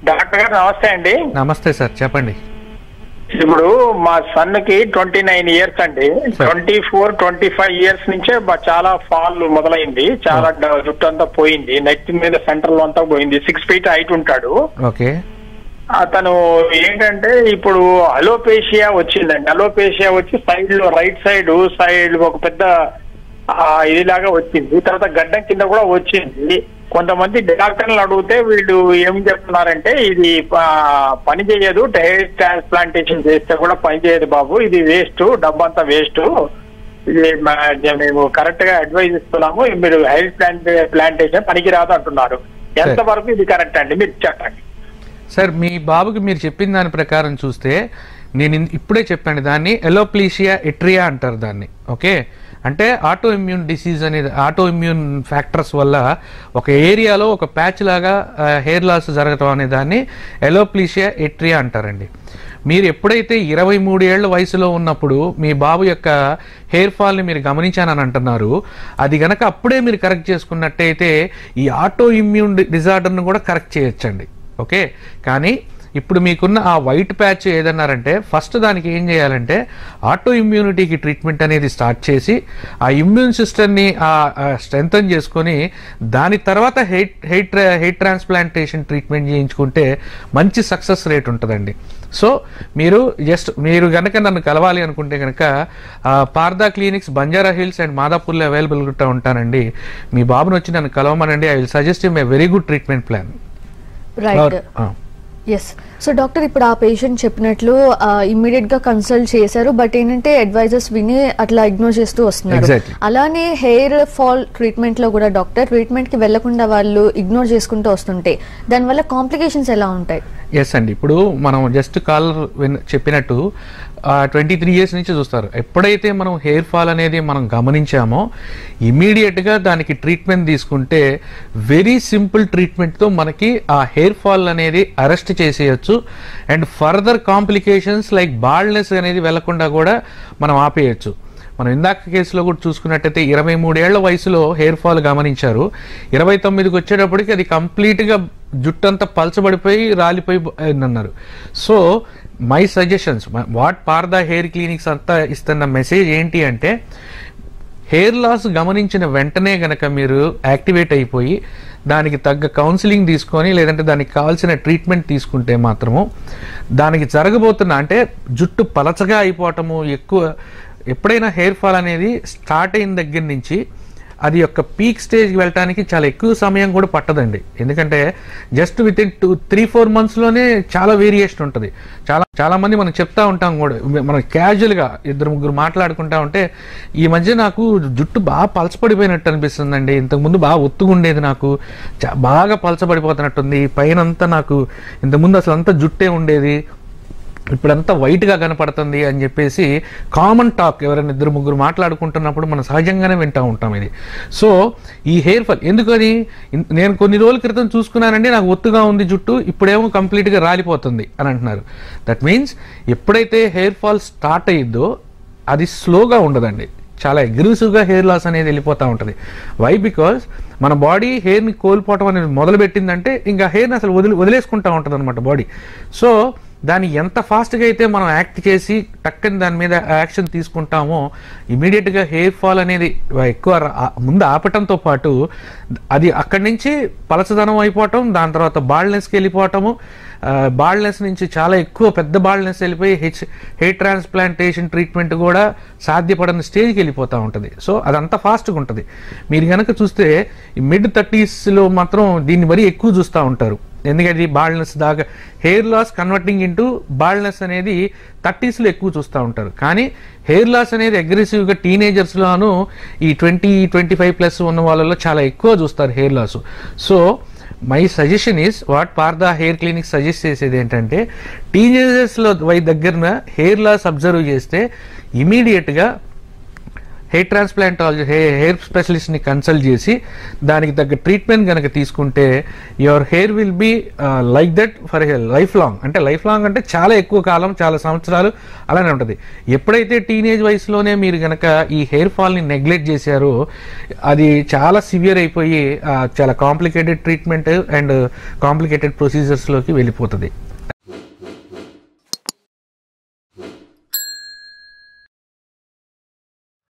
Doctor గారు నమస్తే అండి నమస్తే సార్ చెప్పండి ఇప్పుడు మా సన్ కి ట్వంటీ నైన్ ఇయర్స్ అండి Sir. Twenty four twenty five years నుంచే బ- చాలా ఫాల్ మొదలైంది చాలా డ- జుట్టు అంతా పోయింది నెత్తి మీద సెంటర్ లో అంతా పోయింది సిక్స్ ఫీట్ హైట్ ఉంటాడు ఓకే అతను ఏంటంటే ఇప్పుడు అలోపేషియా వచ్చిందండి అలోపేషియా వచ్చి సైడ్ లో రైట్ సైడ్ సైడ్ ఒక పెద్ద ఆ, ఇదిలాగా వచ్చింది తర్వాత గడ్డం కింద కూడా వచ్చింది కొంతమంది డాక్టర్లు అడిగితే వీళ్ళు ఏం చెప్తున్నారంటే ఇది ఆ, పని చేయదు హెయిర్ ట్రాన్స్ప్లాంటేషన్ చేస్తే కూడా పని చేయదు బాబు ఇది వేస్ట్ డబ్బంతా వేస్ట్ ఇది మా- మేము కరెక్ట్ గా అడ్వైజ్ ఇస్తున్నాము మీరు హెయిర్ ప్లాంట్ ప్లాంటేషన్ పనికిరాదు అంటున్నారు ఎంతవరకు ఇది కరెక్ట్ అండి మీరు చెప్పండి సార్ మీ బాబుకి మీరు చెప్పిన దాని ప్రకారం చూస్తే నేను ఇన్- ఇప్పుడే చెప్పాను దాన్ని ఎలోప్లీషియా ఎట్రియా అంటారు దాన్ని ఓకే అంటే ఆటో ఇమ్యూన్ డిసీజ్ అనేది ఆటో ఇమ్యూన్ ఫ్యాక్టర్స్ వల్ల ఒక ఏరియాలో ఒక ప్యాచ్ లాగా హెయిర్ లాస్ జరగటం అనే దాన్ని ఎలోప్లీషియా ఎట్రియా అంటారండి మీరు ఎప్పుడైతే ఇరవై మూడు ఏళ్ల వయసులో ఉన్నప్పుడు మీ బాబు యొక్క హెయిర్ ఫాల్ని మీరు గమనించానని అంటున్నారు అది గనక అప్పుడే మీరు కరెక్ట్ చేసుకున్నట్టయితే ఈ ఆటో ఇమ్యూన్ డిజార్డర్ను కూడా కరెక్ట్ చేయొచ్చండి ఓకే కానీ ఇప్పుడు మీకున్న ఆ వైట్ ప్యాచ్ ఏదన్నారంటే ఫస్ట్ దానికి ఏం చేయాలంటే ఆటో ఇమ్యూనిటీకి ట్రీట్మెంట్ అనేది స్టార్ట్ చేసి ఆ ఇమ్యూన్ సిస్టమ్ని స్ట్రెంగ్తన్ చేసుకొని దాని తర్వాత hair hair hair transplantation treatment చేయించుకుంటే మంచి సక్సెస్ రేట్ ఉంటుందండి సో మీరు జస్ట్ మీరు గనక నన్ను కలవాలి అనుకుంటే కనుక పార్దా క్లినిక్స్ బంజారా హిల్స్ అండ్ మాదాపూర్లో అవైలబుల్గా ఉంటానండి మీ బాబుని వచ్చి నన్ను కలవమనండి I will suggest a very good treatment plan right yes so doctor ఇప్పుడు ఆ పేషెంట్ చెప్పినట్లు ఇమ్మీడియట్ గా కన్సల్ట్ చేశారు బట్ ఏంటంటే అడ్వైజర్స్ విని అట్లా ఇగ్నోర్ చేస్తూ వస్తున్నారు Exactly. అలానే హెయిర్ ఫాల్ ట్రీట్మెంట్ లో కూడా డాక్టర్ ట్రీట్మెంట్ కి వెళ్లకుండా వాళ్ళు ఇగ్నోర్ చేసుకుంటూ వస్తుంటే దానివల్ల కాంప్లికేషన్స్ ఎలా ఉంటాయి ఎస్ అండి ఇప్పుడు మనం జస్ట్ కాల్ చెప్పినట్టు ట్వంటీ త్రీ ఇయర్స్ నుంచి చూస్తారు ఎప్పుడైతే మనం హెయిర్ ఫాల్ అనేది మనం గమనించామో ఇమీడియట్గా దానికి ట్రీట్మెంట్ తీసుకుంటే వెరీ సింపుల్ ట్రీట్మెంట్తో మనకి ఆ హెయిర్ ఫాల్ అనేది అరెస్ట్ చేసేయచ్చు and further complications like baldness అనేది వెళ్లకుండా కూడా మనం ఆపేయచ్చు మనం ఇందాక కేసులో కూడా చూసుకున్నట్టయితే ఇరవై మూడేళ్ల వయసులో హెయిర్ ఫాల్ గమనించారు ఇరవై తొమ్మిదికి వచ్చేటప్పటికి అది కంప్లీట్గా జుట్టు అంతా పలచబడిపోయి రాలిపోయి అన్నారు so my suggestions what par the hair clinics అంతా ఇస్తున్న మెసేజ్ ఏంటి అంటే హెయిర్ లాస్ గమనించిన వెంటనే గనక మీరు యాక్టివేట్ అయిపోయి దానికి తగ్గ కౌన్సిలింగ్ తీసుకొని లేదంటే దానికి కావాల్సిన ట్రీట్మెంట్ తీసుకుంటే మాత్రము దానికి జరగబోతున్న అంటే జుట్టు పలచగా అయిపోవటము ఎక్కువ ఎప్పుడైనా హెయిర్ ఫాల్ అనేది స్టార్ట్ అయిన దగ్గర నుంచి అది యొక్క పీక్ స్టేజ్కి వెళ్ళటానికి చాలా ఎక్కువ సమయం కూడా పట్టదండి ఎందుకంటే just within two three four మంత్స్లోనే చాలా వేరియేషన్ ఉంటుంది చాలా చాలా మంది మనం చెప్తా ఉంటాం కూడా మనం క్యాజువల్గా ఇద్దరు ముగ్గురు మాట్లాడుకుంటా ఉంటే ఈ మధ్య నాకు జుట్టు బాగా పలచబడిపోయినట్టు అనిపిస్తుందండి ఇంతకుముందు బాగా ఒత్తుగా ఉండేది నాకు చా- బాగా పలచబడిపోతున్నట్టుంది పైనంతా నాకు ఇంతకుముందు అసలు అంతా జుట్టే ఉండేది ఇప్పుడంతా వైట్గా కనపడుతుంది అని చెప్పేసి కామన్ టాక్ ఎవరైనా ఇద్దరు ముగ్గురు మాట్లాడుకుంటున్నప్పుడు మనం సహజంగానే వింటూ ఉంటాం ఇది సో ఈ హెయిర్ ఫాల్ ఎందుకని ఇన్- నేను కొన్ని రోజుల క్రితం చూసుకున్నానండి నాకు ఒత్తుగా ఉంది జుట్టు ఇప్పుడేమో కంప్లీట్గా రాలిపోతుంది అని అంటున్నారు దట్ మీన్స్ ఎప్పుడైతే హెయిర్ ఫాల్ స్టార్ట్ అయ్యిద్దో అది స్లోగా ఉండదండి చాలా అగ్రెసివ్గా హెయిర్ లాస్ అనేది వెళ్ళిపోతూ ఉంటుంది వై బికాస్ మన బాడీ హెయిర్ని కోల్పోవటం అనేది మొదలు పెట్టిందంటే ఇంకా హెయిర్ని అసలు వదిలి వదిలేసుకుంటూ ఉంటుంది అనమాట బాడీ సో దాన్ని ఎంత ఫాస్ట్గా అయితే మనం యాక్ట్ చేసి టక్కని దాని మీద యాక్షన్ తీసుకుంటామో ఇమీడియట్గా హెయిర్ ఫాల్ అనేది ఎక్కువ రా- ఆ- ముందు ఆపటంతో పాటు అది అక్కడి నుంచి పలచదనం అయిపోవటం దాని తర్వాత బాల్నెస్కి వెళ్ళిపోవటము బాల్నెస్ నుంచి చాలా ఎక్కువ పెద్ద బాల్నెస్ వెళ్ళిపోయి హెచ్ హెయిర్ ట్రాన్స్ప్లాంటేషన్ ట్రీట్మెంట్ కూడా సాధ్యపడని స్టేజ్కి వెళ్ళిపోతూ ఉంటుంది సో అదంతా ఫాస్ట్గా ఉంటుంది మీరు కనుక చూస్తే ఈ మిడ్ థర్టీస్లో మాత్రం దీన్ని మరీ ఎక్కువ చూస్తూ ఉంటారు ఎందుకంటే బాల్నెస్ దాకా hair loss converting into baldness అనేది థర్టీస్లో ఎక్కువ చూస్తూ ఉంటారు కానీ హెయిర్ లాస్ అనేది అగ్రెసివ్గా టీనేజర్స్లోను ఈ ట్వంటీ ట్వంటీ ఫైవ్ ప్లస్ ఉన్న వాళ్ళలో చాలా ఎక్కువ చూస్తారు hair loss so my suggestion is what par the hair clinic suggest చేసేది ఏంటంటే టీనేజర్స్లో వై దగ్గర హెయిర్ లాస్ అబ్జర్వ్ చేస్తే ఇమీడియట్గా హెయిర్ ట్రాన్స్ప్లాంటాలజీ హెయిర్ స్పెషలిస్ట్ని కన్సల్ట్ చేసి దానికి తగ్గ ట్రీట్మెంట్ కనుక తీసుకుంటే your hair will be like that for life long అంటే లైఫ్ లాంగ్ అంటే చాలా ఎక్కువ కాలం చాలా సంవత్సరాలు అలానే ఉంటుంది ఎప్పుడైతే టీనేజ్ వయసులోనే మీరు గనక ఈ హెయిర్ ఫాల్ని నెగ్లెక్ట్ చేశారో అది చాలా సివియర్ అయిపోయి ఆ, చాలా కాంప్లికేటెడ్ ట్రీట్మెంట్ అండ్ కాంప్లికేటెడ్ ప్రొసీజర్స్లోకి వెళ్ళిపోతుంది